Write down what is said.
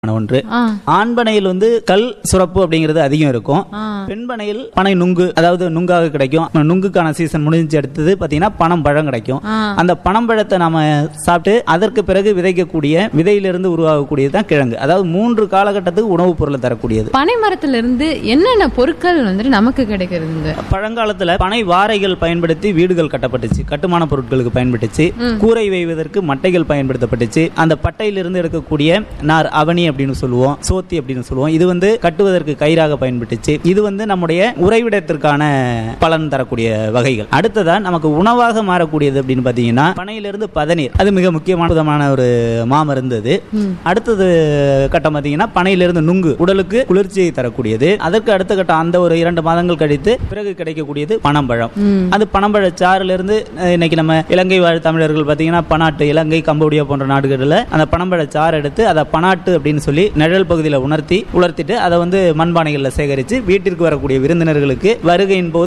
ஒன்று ஆ. ஆண்பனையில் வந்து கல் சுரப்பு அப்படிங்கிறது அதிகம் இருக்கும் ஆ. பெண்பனையில் பனை நுங்கு அதாவது நுங்காக கிடைக்கும் நுங்குக்கான சீசன் முடிஞ்சு அடுத்தது பாத்தீங்கன்னா பனம் பழம் கிடைக்கும் ஆ. அந்த பனம் பழத்தை நாம சாப்பிட்டு அதற்கு பிறகு விதைக்கக்கூடிய விதையிலிருந்து உருவாகக்கூடியது தான் கிழங்கு அதாவது மூன்று காலகட்டத்துக்கு உணவுப் பொருளை தரக்கூடியது பனை மரத்துல இருந்து என்னென்ன பொருட்கள் வந்துட்டு நமக்கு கிடைக்கிறதுங்க பழங்காலத்துல பனை வாரைகள் பயன்படுத்தி வீடுகள் கட்டப்பட்டுச்சு கட்டுமான பொருட்களுக்கு பயன்பட்டுச்சு கூரை வைவதற்கு மட்டைகள் பயன்படுத்தப்பட்டுச்சு அந்த பட்டையிலிருந்து எடுக்கக்கூடிய நார் அவனி அப்படின்னு சொல்லுவோம் சோத்தி அப்படின்னு சொல்லுவோம் இது வந்து கட்டுவதற்கு கயிறாக பயன்பட்டுச்சு இது வந்து நம்முடைய உறைவிடத்திற்கான பலன் தரக்கூடிய வகைகள் அடுத்ததா நமக்கு உணவாக மாறக்கூடியது அப்படின்னு பாத்தீங்கன்னா பனையிலிருந்து பதநீர் அது மிக முக்கியமான ஒரு மாமருந்து அது அடுத்தது கட்டம் பாத்தீங்கன்னா பனையிலிருந்து நுங்கு உடலுக்கு குளிர்ச்சியை தரக்கூடியது அதற்கு அடுத்த கட்டம் அந்த ஒரு இரண்டு மாதங்கள் கழித்து பிறகு கிடைக்கக்கூடியது பனம்பழம் அது பனம்பழ சாறுல இருந்து அஹ், இன்னைக்கு நம்ம இலங்கை வாழ் தமிழர்கள் பாத்தீங்கன்னா பனாட்டு இலங்கை கம்போடியா போன்ற நாடுகளில் அந்த பனம்பழ சாறு எடுத்து அதை பனாட்டு அப்படின்னு சொல்லி நிழல் பகுதியில் உணர்த்தி உலர்த்திட்டு அதை வந்து மண்பானைகளில் சேகரித்து வீட்டிற்கு வரக்கூடிய விருந்தினர்களுக்கு வருகையின் போது